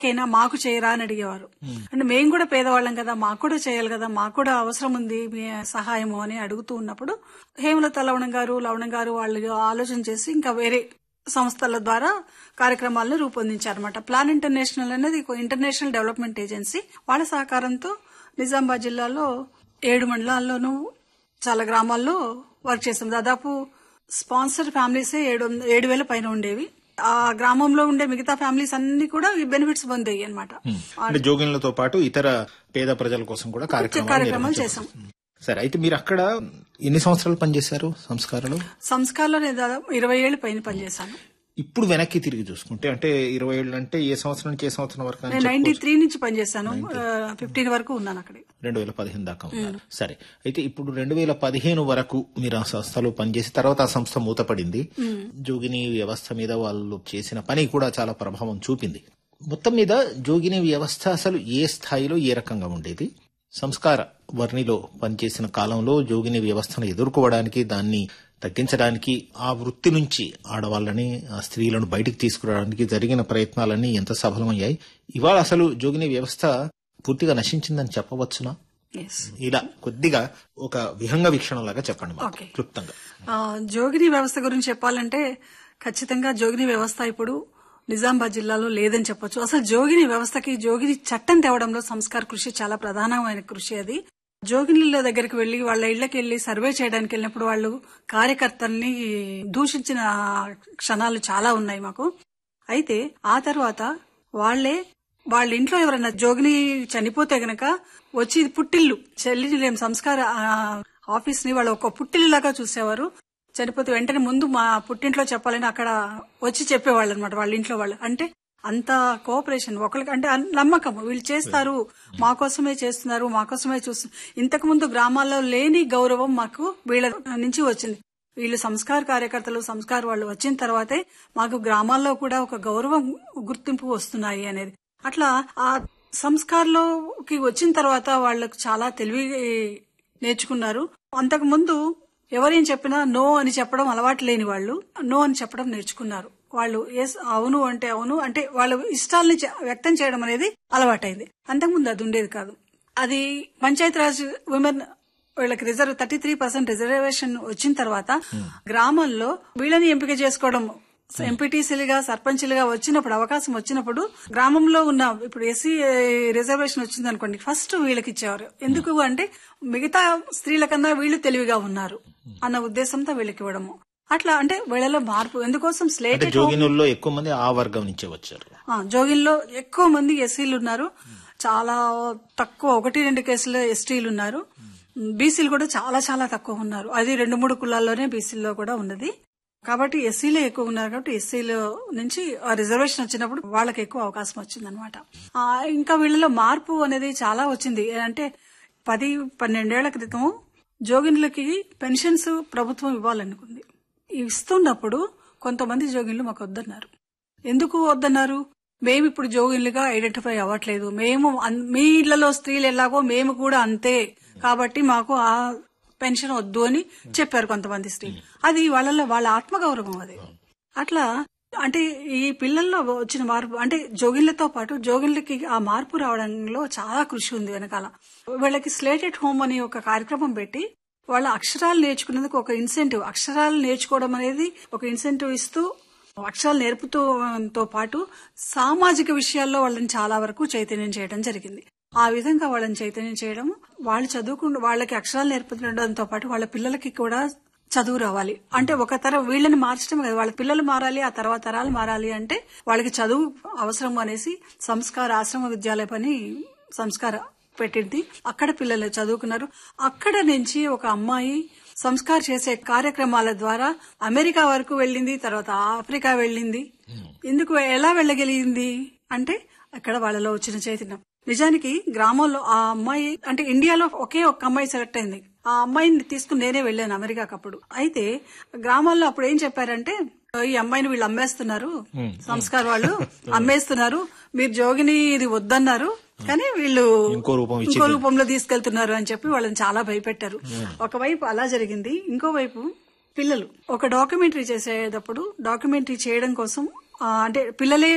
కైనా మాకు చేయరా అని అడిగేవారు అంటే మేము కూడా పేదవాళ్ళం కదా మాకు కూడా చేయాలి కదా మాకు కూడా అవసరం ఉంది మీ సహాయము అని అడుగుతూ ఉన్నప్పుడు హేమలత లవణం గారు లవణం గారు వాళ్ళు ఆలోచన చేసి ఇంకా వేరే సంస్థల ద్వారా కార్యక్రమాలను రూపొందించారన్నమాట ప్లాన్ ఇంటర్నేషనల్ అనేది ఒక ఇంటర్నేషనల్ డెవలప్మెంట్ ఏజెన్సీ వాళ్ళ సహకారంతో నిజామాబాద్ జిల్లాలో ఏడు మండలాల్లోనూ చాలా గ్రామాల్లో వర్క్ చేస్తాం దాదాపు స్పాన్సర్ ఫ్యామిలీసే ఏడు వంద- ఏడు వేల పైన ఉండేవి ఆ గ్రామంలో ఉండే మిగతా ఫ్యామిలీస్ అన్ని కూడా ఈ బెనిఫిట్స్ పొందాయి అనమాట అంటే జోగిన్లతో పాటు ఇతర పేద ప్రజల కోసం కూడా కార్యక్రమాలు కార్యక్రమాలు నిర్వహించారు. చేశాం సరే అయితే మీరు అక్కడ ఎన్ని సంవత్సరాలు పనిచేశారు సంస్కారంలో సంస్కారంలో నేను దాదాపు ఇరవై ఏళ్ళు పైన పనిచేశాను ఇప్పుడు వెనక్కి తిరిగి చూసుకుంటే అంటే ఇరవై ఏళ్ళు అంటే ఏ సంవత్సరం నుంచి ఏ సంవత్సరం వరకు అని నేను నైన్టీ త్రీ నుంచి పనిచేశాను ఫిఫ్టీన్ వరకు ఉన్నాను అక్కడ రెండు వేల పదిహేను దాకా ఉన్నారు సరే అయితే ఇప్పుడు రెండు వేల పదిహేను వరకు మీరు ఆ సంస్థలో పనిచేసి తర్వాత ఆ సంస్థ మూతపడింది జోగిని వ్యవస్థ మీద వాళ్ళు చేసిన పని కూడా చాలా ప్రభావం చూపింది మొత్తం మీద జోగిని వ్యవస్థ అసలు ఏ స్థాయిలో ఏ రకంగా ఉండేది సంస్కార వర్ణిలో పనిచేసిన కాలంలో జోగిని వ్యవస్థను ఎదుర్కోవడానికి దాన్ని తగ్గించడానికి ఆ వృత్తి నుంచి ఆడవాళ్ళని ఆ స్త్రీలను బయటికి తీసుకురావడానికి జరిగిన ప్రయత్నాలన్నీ ఎంత సఫలమయ్యాయి ఇవాళ అసలు జోగిని వ్యవస్థ పూర్తిగా నశించిందని చెప్పవచ్చునా ఎస్ ఇలా కొద్దిగా ఒక విహంగ వీక్షణలాగా చెప్పండి మాకు, ఓకే. క్లుప్తంగా ఆ, జోగిని వ్యవస్థ గురించి చెప్పాలంటే ఖచ్చితంగా జోగిని వ్యవస్థ ఇప్పుడు నిజామాబాద్ జిల్లాలో లేదని చెప్పొచ్చు అసలు జోగిని వ్యవస్థకి జోగిని చట్టం తేవడంలో సంస్కార కృషి చాలా ప్రధానమైన కృషి అది జోగినిల దగ్గరికి వెళ్లి వాళ్ళ ఇళ్లకి వెళ్లి సర్వే చేయడానికి వెళ్ళినప్పుడు వాళ్ళు కార్యకర్తల్ని దూషించిన క్షణాలు చాలా ఉన్నాయి మాకు అయితే ఆ తర్వాత వాళ్లే వాళ్ళ ఇంట్లో ఎవరైనా జోగిని చనిపోతే గనక వచ్చి ఇది పుట్టిల్లు చెల్లిలేం సంస్కార ఆ, ఆఫీస్ ని వాళ్ళు ఒక పుట్టిల్లులాగా చూసేవారు చనిపోతే వెంటనే ముందు మా పుట్టింట్లో చెప్పాలని అక్కడ వచ్చి చెప్పేవాళ్ళు అనమాట వాళ్ళ ఇంట్లో వాళ్ళు అంటే అంత కోఆపరేషన్ ఒకరికి అంటే అన్- నమ్మకం వీళ్ళు చేస్తారు మా కోసమే చేస్తున్నారు మా కోసమే చూస్తున్నారు ఇంతకు ముందు గ్రామాల్లో లేని గౌరవం మాకు వీళ్ళ నుంచి వచ్చింది వీళ్ళు సంస్కార కార్యకర్తలు సంస్కార వాళ్ళు వచ్చిన తర్వాతే మాకు గ్రామాల్లో కూడా ఒక గౌరవం గుర్తింపు వస్తున్నాయి అనేది అట్లా ఆ సంస్కార్లోకి వచ్చిన తర్వాత వాళ్ళకు చాలా తెలివి నేర్చుకున్నారు అంతకు ముందు ఎవరేం చెప్పినా నో అని చెప్పడం అలవాటు లేని వాళ్ళు నో అని చెప్పడం నేర్చుకున్నారు వాళ్ళు ఎస్ అవును అంటే అవును అంటే వాళ్ళ ఇష్టాలని చె- వ్యక్తం చేయడం అనేది అలవాటైంది అంతకుముందు అది ఉండేది కాదు అది పంచాయతీరాజ్ ఉమెన్ వీళ్ళకి reserve thirty three percent reservation వచ్చిన తర్వాత గ్రామంలో వీళ్ళని ఎంపిక చేసుకోవడం ఎంపీటీసీలుగా సర్పంచ్లుగా వచ్చినప్పుడు అవకాశం వచ్చినప్పుడు గ్రామంలో ఉన్న ఇప్పుడు ఎస్సీ రిజర్వేషన్ వచ్చింది అనుకోండి ఫస్ట్ వీళ్ళకి ఇచ్చేవారు ఎందుకు అంటే మిగతా స్త్రీల కన్నా వీళ్ళు తెలివిగా ఉన్నారు అన్న ఉద్దేశంతో వీళ్ళకి ఇవ్వడము అట్లా అంటే వీళ్ళలో మార్పు ఎందుకోసం అంటే స్లేట్ జోగినుల్లో ఎక్కువ మంది ఆ వర్గం నుంచే వచ్చారు ఆ, జోగిల్లో ఎక్కువ మంది ఎస్సీలు ఉన్నారు చాలా తక్కువ ఒకటి రెండు కేసులు ఎస్టీలు ఉన్నారు బీసీలు కూడా చాలా చాలా తక్కువ ఉన్నారు అది రెండు మూడు కులాల్లోనే బీసీల్లో కూడా ఉన్నది కాబట్టి ఎస్సీలే ఎక్కువ ఉన్నారు కాబట్టి ఎస్సీలో నుంచి ఆ రిజర్వేషన్ వచ్చినప్పుడు వాళ్ళకి ఎక్కువ అవకాశం వచ్చింది అనమాట ఇంకా వీళ్ళలో మార్పు అనేది చాలా వచ్చింది అంటే పది పన్నెండేళ్ల క్రితం జోగిన్లకి పెన్షన్స్ ప్రభుత్వం ఇవ్వాలనుకుంది ఇస్తున్నప్పుడు కొంతమంది జోగిన్లు మాకు వద్దన్నారు ఎందుకు వద్దన్నారు మేము ఇప్పుడు జోగిన్లుగా ఐడెంటిఫై అవ్వట్లేదు మేము అన్- మీ ఇళ్లలో స్త్రీలు ఎలాగో మేము కూడా అంతే కాబట్టి మాకు ఆ పెన్షన్ వద్దు అని చెప్పారు కొంతమంది స్త్రీలు అది వాళ్ళలో వాళ్ళ ఆత్మగౌరవం అది అట్లా అంటే ఈ పిల్లల్లో వచ్చిన మార్పు అంటే జోగిన్లతో పాటు జోగిన్లకి ఆ మార్పు రావడంలో చాలా కృషి ఉంది వెనకాల వీళ్ళకి స్లేటెడ్ హోమ్ అని ఒక కార్యక్రమం పెట్టి వాళ్ళ అక్షరాలు నేర్చుకునేందుకు ఒక ఇన్సెంటివ్ అక్షరాలు నేర్చుకోవడం అనేది ఒక ఇన్సెంటివ్ ఇస్తూ అక్షరాలు నేర్పుతూతో పాటు సామాజిక విషయాల్లో వాళ్ళని చాలా వరకు చైతన్యం చేయడం జరిగింది ఆ విధంగా వాళ్ళని చైతన్యం చేయడం వాళ్ళు చదువుకుంటూ వాళ్ళకి అక్షరాలు నేర్పడంతో పాటు వాళ్ళ పిల్లలకి కూడా చదువు రావాలి అంటే ఒక తరం వీళ్ళని మార్చడం కదా వాళ్ళ పిల్లలు మారాలి ఆ తర్వాత తరాలు మారాలి అంటే వాళ్ళకి చదువు అవసరం అనేసి సంస్కార ఆశ్రమ విద్యాలయ పని సంస్కార పెట్టింది అక్కడ పిల్లలు చదువుకున్నారు అక్కడ నుంచి ఒక అమ్మాయి సంస్కార్ చేసే కార్యక్రమాల ద్వారా అమెరికా వరకు వెళ్ళింది తర్వాత ఆఫ్రికా వెళ్ళింది ఎందుకు ఎలా వెళ్ళగలిగింది అంటే అక్కడ వాళ్ళలో వచ్చిన చైతన్యం నిజానికి గ్రామంలో ఆ అమ్మాయి అంటే ఇండియాలో ఒకే ఒక్క అమ్మాయి సెలెక్ట్ అయింది ఆ అమ్మాయిని తీసుకుని నేనే వెళ్ళాను అమెరికాకి అప్పుడు అయితే గ్రామాల్లో అప్పుడు ఏం చెప్పారంటే ఈ అమ్మాయిని వీళ్ళు అమ్మేస్తున్నారు సంస్కార్ వాళ్ళు అమ్మేస్తున్నారు మీరు జోగిని ఇది వద్దన్నారు కానీ వీళ్ళు ఇంకో రూపం ఇచ్చి ఇంకో రూపంలో తీసుకెళ్తున్నారు అని చెప్పి వాళ్ళని చాలా భయపెట్టారు ఒకవైపు అలా జరిగింది ఇంకోవైపు పిల్లలు ఒక డాక్యుమెంటరీ చేసేటప్పుడు డాక్యుమెంటరీ చేయడం కోసం ఆ, అంటే పిల్లలే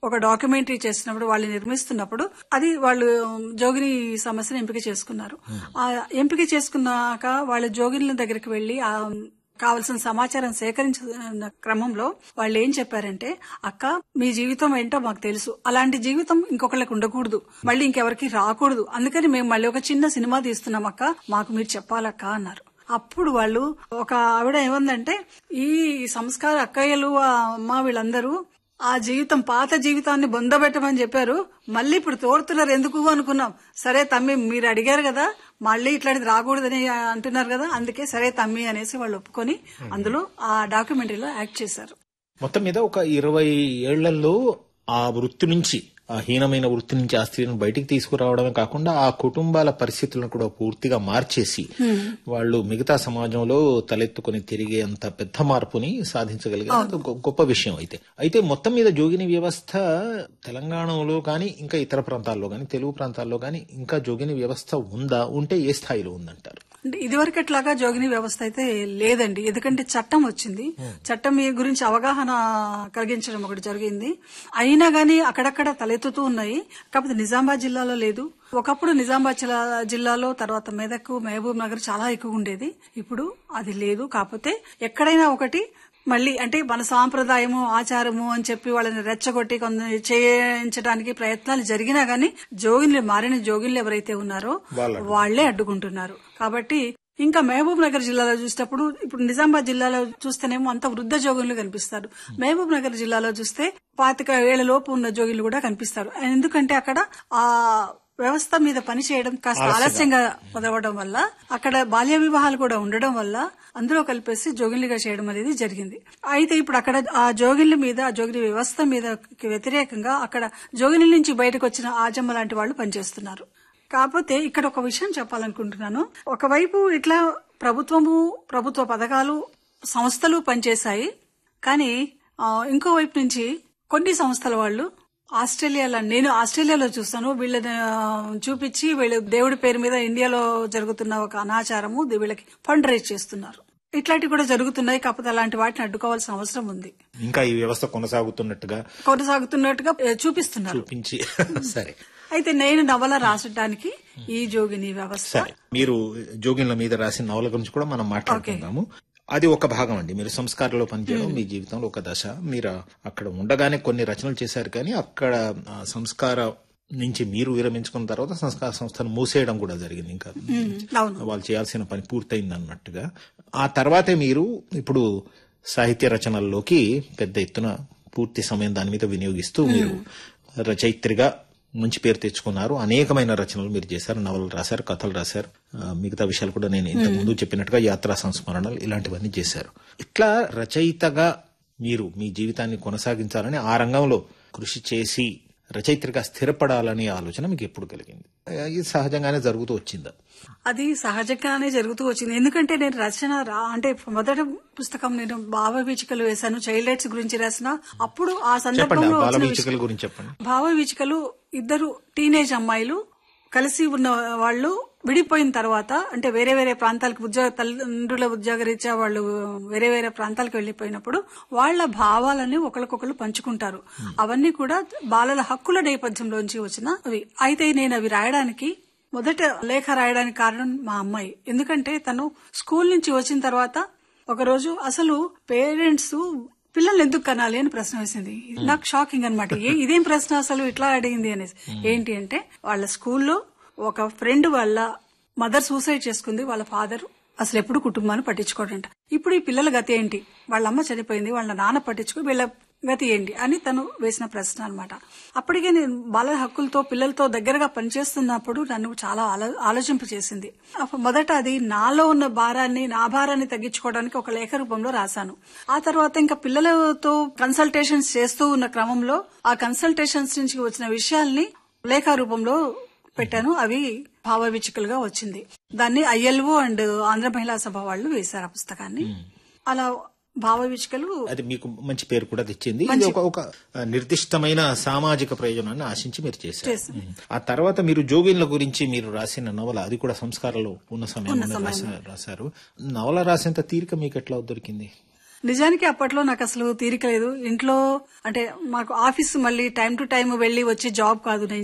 ఒక డాక్యుమెంటరీ చేసినప్పుడు వాళ్ళు నిర్మిస్తున్నప్పుడు అది వాళ్ళు జోగిని సమస్యను ఎంపిక చేసుకున్నారు ఆ ఎంపిక చేసుకున్నాక వాళ్ళ జోగినుల దగ్గరికి వెళ్లి ఆ కావలసిన సమాచారం సేకరించిన క్రమంలో వాళ్ళు ఏం చెప్పారంటే అక్క మీ జీవితం ఏంటో మాకు తెలుసు అలాంటి జీవితం ఇంకొకళ్ళకి ఉండకూడదు మళ్ళీ ఇంకెవరికి రాకూడదు అందుకని మేము మళ్ళీ ఒక చిన్న సినిమా తీస్తున్నాం అక్క మాకు మీరు చెప్పాలక్క అన్నారు అప్పుడు వాళ్ళు ఒక ఆవిడ ఏమందంటే ఈ సంస్కార అక్కయ్యలు ఆ అమ్మ వీళ్ళందరూ ఆ జీవితం పాత జీవితాన్ని బొందబెట్టమని చెప్పారు మళ్ళీ ఇప్పుడు తోడుతున్నారు ఎందుకు అనుకున్నాం సరే తమ్మి మీరు అడిగారు కదా మళ్ళీ ఇట్లాంటిది రాకూడదని అంటున్నారు కదా అందుకే సరే తమ్మి అనేసి వాళ్ళు ఒప్పుకొని అందులో ఆ డాక్యుమెంటరీలో యాక్ట్ చేశారు మొత్తం మీద ఒక ఇరవై ఏళ్లలో ఆ వృత్తి నుంచి ఆ హీనమైన వృత్తి నుంచి ఆ స్త్రీలను బయటికి తీసుకురావడమే కాకుండా ఆ కుటుంబాల పరిస్థితులను కూడా పూర్తిగా మార్చేసి వాళ్ళు మిగతా సమాజంలో తలెత్తుకుని తిరిగే అంత పెద్ద మార్పుని సాధించగలిగారు అది ఒక గొప్ప విషయం అయితే అయితే మొత్తం మీద జోగిని వ్యవస్థ తెలంగాణలో కానీ ఇంకా ఇతర ప్రాంతాల్లో కానీ తెలుగు ప్రాంతాల్లో కానీ ఇంకా జోగిని వ్యవస్థ ఉందా ఉంటే ఏ స్థాయిలో ఉందంటారు అంటే ఇదివరకట్లాగా జోగిని వ్యవస్థ అయితే లేదండి ఎందుకంటే చట్టం వచ్చింది చట్టం ఈ గురించి అవగాహన కలిగించడం ఒకటి జరిగింది అయినా గానీ అక్కడక్కడ తలెత్తుతూ ఉన్నాయి కాకపోతే నిజామాబాద్ జిల్లాలో లేదు ఒకప్పుడు నిజామాబాద్ జిల్లా- జిల్లాలో తర్వాత మెదక్ మహబూబ్ నగర్ చాలా ఎక్కువ ఉండేది ఇప్పుడు అది లేదు కాకపోతే ఎక్కడైనా ఒకటి మళ్ళీ అంటే మన సాంప్రదాయము ఆచారము అని చెప్పి వాళ్ళని రెచ్చగొట్టి కొంత చేయించడానికి ప్రయత్నాలు జరిగినా గానీ జోగిన్లు మారిన జోగిన్లు ఎవరైతే ఉన్నారో వాళ్లే అడ్డుకుంటున్నారు కాబట్టి ఇంకా మహబూబ్ నగర్ జిల్లాలో చూసేటప్పుడు ఇప్పుడు నిజామాబాద్ జిల్లాలో చూస్తేనేమో అంత వృద్ధ జోగులు కనిపిస్తారు మహబూబ్ నగర్ జిల్లాలో చూస్తే పాతిక ఏళ్ల లోపు ఉన్న జోగిలు కూడా కనిపిస్తారు ఎందుకంటే అక్కడ ఆ వ్యవస్థ మీద పని చేయడం కాస్త ఆలస్యంగా మొదలవడం వల్ల అక్కడ బాల్య వివాహాలు కూడా ఉండడం వల్ల అందులో కలిపేసి జోగిన్లుగా చేయడం అనేది జరిగింది అయితే ఇప్పుడు అక్కడ ఆ జోగిన్ల మీద ఆ జోగిని వ్యవస్థ మీద వ్యతిరేకంగా అక్కడ జోగిని నుంచి బయటకు వచ్చిన ఆజమ్మ లాంటి వాళ్ళు పనిచేస్తున్నారు కాకపోతే ఇక్కడ ఒక విషయం చెప్పాలనుకుంటున్నాను ఒకవైపు ఇట్లా ప్రభుత్వము ప్రభుత్వ పథకాలు సంస్థలు పనిచేశాయి కానీ ఆ, ఇంకో వైపు నుంచి కొన్ని సంస్థల వాళ్ళు ఆస్ట్రేలియాలో నేను ఆస్ట్రేలియాలో చూస్తాను వీళ్ళని ఆ, చూపించి వీళ్ళ దేవుడి పేరు మీద ఇండియాలో జరుగుతున్న ఒక అనాచారము ది- వీళ్ళకి ఫండ్ రైజ్ చేస్తున్నారు ఇట్లాంటివి కూడా జరుగుతున్నాయి కాకపోతే అలాంటి వాటిని అడ్డుకోవాల్సిన అవసరం ఉంది ఇంకా ఈ వ్యవస్థ కొనసాగుతున్నట్టుగా కొనసాగుతున్నట్టుగా ఏ, చూపిస్తున్నారు చూపించి సరే అయితే నేను నవల రాసడానికి ఈ జోగిని వ్యవస్థ సరే మీరు జోగిన్ల మీద రాసిన నవల గురించి కూడా మనం మాట్లాడుకుందాము అది ఒక భాగం అండి మీరు సంస్కారంలో పనిచేయడం మీ జీవితంలో ఒక దశ మీరు అక్కడ ఉండగానే కొన్ని రచనలు చేశారు కానీ అక్కడ ఆ, సంస్కార నుంచి మీరు విరమించుకున్న తర్వాత సంస్కార సంస్థను మూసేయడం కూడా జరిగింది ఇంకా అవును వాళ్ళు చేయాల్సిన పని పూర్తయింది అన్నట్టుగా ఆ తర్వాతే మీరు ఇప్పుడు సాహిత్య రచనల్లోకి పెద్ద ఎత్తున పూర్తి సమయం దాని మీద వినియోగిస్తూ మీరు రచయిత్రిగా మంచి పేరు తెచ్చుకున్నారు అనేకమైన రచనలు మీరు చేశారు నవలలు రాశారు కథలు రాశారు ఆ, మిగతా విషయాలు కూడా నేను ఇంతకు ముందు చెప్పినట్టుగా యాత్రా సంస్మరణలు ఇలాంటివన్నీ చేశారు ఇట్లా రచయితగా మీరు మీ జీవితాన్ని కొనసాగించాలని ఆ రంగంలో కృషి చేసి రచయిత్రిగా స్థిరపడాలనే ఆలోచన మీకు ఎప్పుడు కలిగింది ఆ, ఇది సహజంగానే జరుగుతూ వచ్చిందా అది సహజంగానే జరుగుతూ వచ్చింది ఎందుకంటే నేను రచన రా అంటే మొదటి పుస్తకం నేను భావ వీచికలు వేశాను చైల్డ్ రైట్స్ గురించి రాసిన అప్పుడు ఆ చెప్పండి ఆ సందర్భంలో బాల వచ్చిన వీచికల గురించి చెప్పండి భావ వీచికలు ఇద్దరు టీనేజ్ అమ్మాయిలు కలిసి ఉన్న వాళ్ళు విడిపోయిన తర్వాత అంటే వేరే వేరే ప్రాంతాలకు ఉద్యోగ తల్లిదండ్రుల ఉద్యోగ రీత్యా వాళ్ళు వేరే వేరే ప్రాంతాలకు వెళ్లిపోయినప్పుడు వాళ్ళ భావాలని ఒకరికొకరు పంచుకుంటారు అవన్నీ కూడా బాలల హక్కుల నేపథ్యంలోంచి వచ్చినవి అయితే నేను అవి రాయడానికి మొదట లేఖ రాయడానికి కారణం మా అమ్మాయి ఎందుకంటే తను స్కూల్ నుంచి వచ్చిన తర్వాత ఒకరోజు అసలు పేరెంట్స్ పిల్లల్ని ఎందుకు కనాలి అని ప్రశ్న వేసింది నాకు షాకింగ్ అనమాట ఇదేం ప్రశ్న అసలు ఇట్లా అడిగింది అనేసి ఏంటి అంటే వాళ్ళ స్కూల్లో ఒక ఫ్రెండ్ వాళ్ళ మదర్ సూసైడ్ చేసుకుంది వాళ్ళ ఫాదర్ అసలు ఎప్పుడు కుటుంబాన్ని పట్టించుకోడంట ఇప్పుడు ఈ పిల్లల గతి ఏంటి వాళ్ళ అమ్మ చనిపోయింది వాళ్ళ నాన్న పట్టించుకో వీళ్ళ గతి ఏంటి అని తను వేసిన ప్రశ్న అన్నమాట అప్పటికే నేను బాల హక్కులతో పిల్లలతో దగ్గరగా పనిచేస్తున్నప్పుడు నన్ను చాలా ఆలో- ఆలోచింప చేసింది అప్పుడు మొదట అది నాలో ఉన్న భారాన్ని నా భారాన్ని తగ్గించుకోవడానికి ఒక లేఖ రూపంలో రాశాను ఆ తర్వాత ఇంకా పిల్లలతో కన్సల్టేషన్స్ చేస్తూ ఉన్న క్రమంలో ఆ కన్సల్టేషన్స్ నుంచి వచ్చిన విషయాల్ని లేఖ రూపంలో పెట్టాను అవి భావవీచికలుగా వచ్చింది దాన్ని ఐఎల్ఓ అండ్ ఆంధ్ర మహిళా సభ వాళ్ళు వేశారు ఆ పుస్తకాన్ని అలా భావవీచికలు అది మీకు మంచి పేరు కూడా తెచ్చింది ఇది ఒక ఒక నిర్దిష్టమైన సామాజిక ప్రయోజనాన్ని ఆశించి మీరు చేశారు ఉమ్. ఆ తర్వాత మీరు జోగిన్ల గురించి మీరు రాసిన నవల అది కూడా సంస్కారంలో ఉన్న సమయంలో రాశారు నవల రాసేంత తీరిక మీకు ఎట్లా దొరికింది నిజానికి అప్పట్లో నాకు అసలు తీరిక లేదు ఇంట్లో అంటే మాకు ఆఫీస్ మళ్ళీ టైం టు టైం వెళ్ళి వచ్చి జాబ్ కాదు నేను